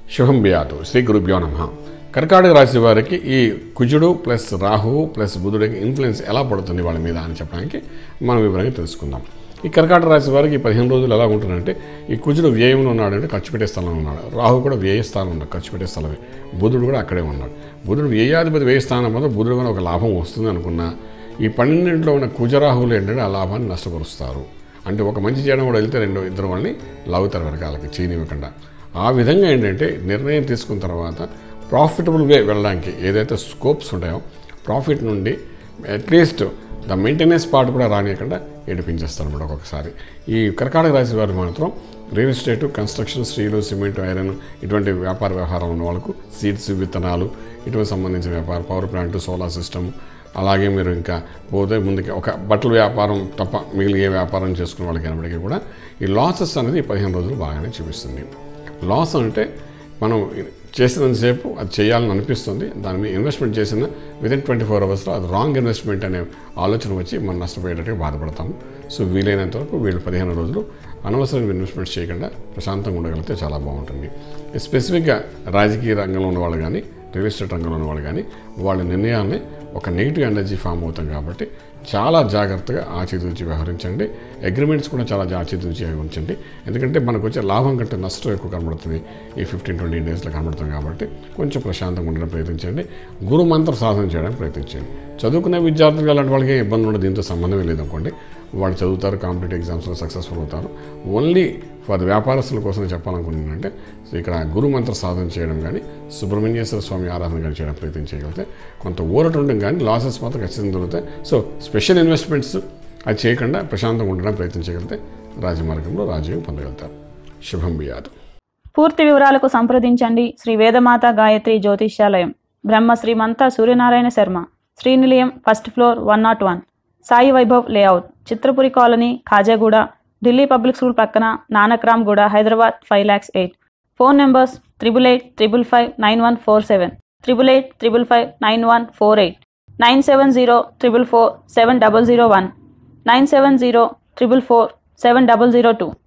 శుభం బియాదు శ్రీ గురుభ్యో నమ కర్కాటక రాశి వారికి ఈ కుజుడు ప్లస్ రాహువు ప్లస్ బుధుడికి ఇన్ఫ్లుయెన్స్ ఎలా పడుతుంది వాళ్ళ మీద అని చెప్పడానికి మనం వివరంగా తెలుసుకుందాం ఈ కర్కాటక రాశి వారికి ఈ పదిహేను రోజులు ఎలా ఉంటుందంటే ఈ కుజుడు వ్యయంలో ఉన్నాడంటే ఖర్చు పెట్టే స్థలంలో ఉన్నాడు రాహు కూడా వ్యయ స్థానం ఉన్నాడు ఖర్చు పెట్టే స్థలమే బుధుడు కూడా అక్కడే ఉన్నాడు బుధుడు వ్యయాధిపతి వ్యయ స్థానం వల్ల బుధుడు కూడా ఒక లాభం వస్తుంది అనుకున్నా ఈ పన్నెండింటిలో ఉన్న కుజరాహువులు ఏంటంటే ఆ లాభాన్ని నష్టపరుస్తారు అంటే ఒక మంచి చేయడం కూడా వెళ్తే రెండు ఇద్దరు వాళ్ళని లాగుతారు వెనకాలకి చేయనివ్వకుండా ఆ విధంగా ఏంటంటే నిర్ణయం తీసుకున్న తర్వాత ప్రాఫిటబుల్ వే వెళ్ళడానికి ఏదైతే స్కోప్స్ ఉంటాయో ప్రాఫిట్ నుండి అట్లీస్ట్ ద మెయింటెనెన్స్ పార్ట్ కూడా రానియకుండా ఏడిపించేస్తారు అన్నమాట ఒక్కొక్కసారి ఈ కర్కాటక రాశి వారు మాత్రం real estate construction steel cement iron ఇటువంటి వ్యాపార వ్యవహారం ఉన్న వాళ్ళకు సీడ్స్ విత్తనాలు ఇటువంటి సంబంధించిన వ్యాపారం పవర్ ప్లాంట్ సోలార్ సిస్టమ్ అలాగే మీరు ఇంకా పోతే ముందుకి ఒక బట్టల వ్యాపారం తప్ప మిగిలిన ఏ వ్యాపారం చేసుకునే వాళ్ళకి అయినప్పటికీ కూడా ఈ లాసెస్ అనేది ఈ పదిహేను రోజులు బాగానే చూపిస్తుంది లాస్ అంటే మనం చేసినంతసేపు అది చేయాలని అనిపిస్తుంది దాని మీద ఇన్వెస్ట్మెంట్ చేసిన విదిన్ ట్వంటీ ఫోర్ అవర్స్లో అది రాంగ్ ఇన్వెస్ట్మెంట్ అనే ఆలోచన వచ్చి మనం నష్టపోయేటట్టుగా బాధపడతాము సో వీలైనంత వరకు వీళ్ళు పదిహేను రోజులు అనవసరమైన ఇన్వెస్ట్మెంట్ చేయకుండా ప్రశాంతంగా ఉండగలిగితే చాలా బాగుంటుంది స్పెసిఫిక్గా రాజకీయ రంగంలో ఉన్న వాళ్ళు కానీ రియల్ ఎస్టేట్ రంగంలో ఉన్న వాళ్ళు కానీ వాళ్ళ నిర్ణయాన్ని ఒక నెగిటివ్ ఎనర్జీ ఫామ్ అవుతాం కాబట్టి చాలా జాగ్రత్తగా ఆచితూచి వ్యవహరించండి అగ్రిమెంట్స్ కూడా చాలా ఆచితూచి ఉంచండి ఎందుకంటే మనకు వచ్చే లాభం కంటే నష్టం ఎక్కువ కనబడుతుంది ఈ ఫిఫ్టీన్ ట్వంటీ డేస్లో కనబడుతుంది కాబట్టి కొంచెం ప్రశాంతంగా ఉండడం ప్రయత్నించండి గురు మంత్ర సాధన చేయడానికి ప్రయత్నించండి చదువుకునే విద్యార్థులు అలాంటి వాళ్ళకి ఏ ఇబ్బంది ఉండదు దీంతో సంబంధమే లేదనుకోండి వాళ్ళు చదువుతారు కాంపిటేటివ్ ఎగ్జామ్స్లో సక్సెస్ఫుల్ అవుతారు ఓన్లీ ఫర్ వ్యాపారస్తుల కోసం చెప్పాలనుకుంటున్నానంటే సో ఇక్కడ గురు మంత్ర సాధన చేయడం కానీ సుబ్రహ్మణ్యేశ్వర స్వామి ఆరాధన కానీ చేయడం ప్రయత్నం చేయగలిగితే కొంత ఊరట ఉండడం కానీ లాసెస్ మాత్రం ఖచ్చితంగా దొరుకుతాయి సో స్పెషల్ ఇన్వెస్ట్మెంట్స్ అది చేయకుండా ప్రశాంతంగా ఉండడం ప్రయత్నం చేయగలిగితే రాజమార్గంలో రాజయోగం పొందగలుగుతారు శుభం బియాదు పూర్తి వివరాలకు సంప్రదించండి శ్రీ వేదమాత గాయత్రి జ్యోతిష్యాలయం Brahma Shrimanta Suryanarayana Sharma Srinilayam first floor one naught one Sai Vaibhav layout Chitrapuri colony Khajaguda Delhi public school పక్కన Nanakramguda Hyderabad five lakhs eight phone numbers triple eight triple five nine one four seven triple eight triple five nine one four eight nine seven zero triple four seven double zero one nine seven zero triple four seven double zero two